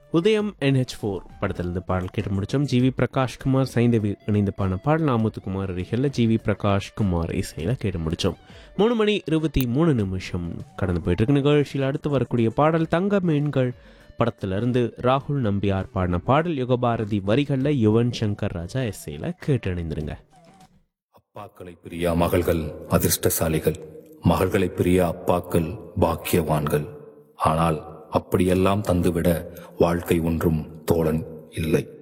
உதயம் NH four படத்திலிருந்து பாடல் கேட்டு முடித்தோம் ஜிவி பிரகாஷ் குமார் சைந்தவி இணைந்து பாடின பாடல் நாமுத்துக்குமார் அருகில் ஜிவி பிரகாஷ் குமார் இசையில் கேட்டு முடித்தோம் மூணு மணி இருபத்தி மூணு நிமிஷம் கடந்து போயிட்டு இருக்கு நிகழ்ச்சியில் அடுத்து வரக்கூடிய பாடல் தங்க மீன்கள் படத்திலிருந்து ராகுல் நம்பியார் பாடின பாடல் யுகபாரதி வரிகளில் யுவன் சங்கர் ராஜா எஸ்ஐயில் கேட்டு இணைந்திருங்க அப்பாக்களை பிரியா மகள்கள் அதிர்ஷ்டசாலிகள் மகள்களை பிரியா அப்பாக்கள் பாக்கியவான்கள் ஆனால் அப்படியெல்லாம் தந்துவிட வாழ்க்கை ஒன்றும் தோழன் இல்லை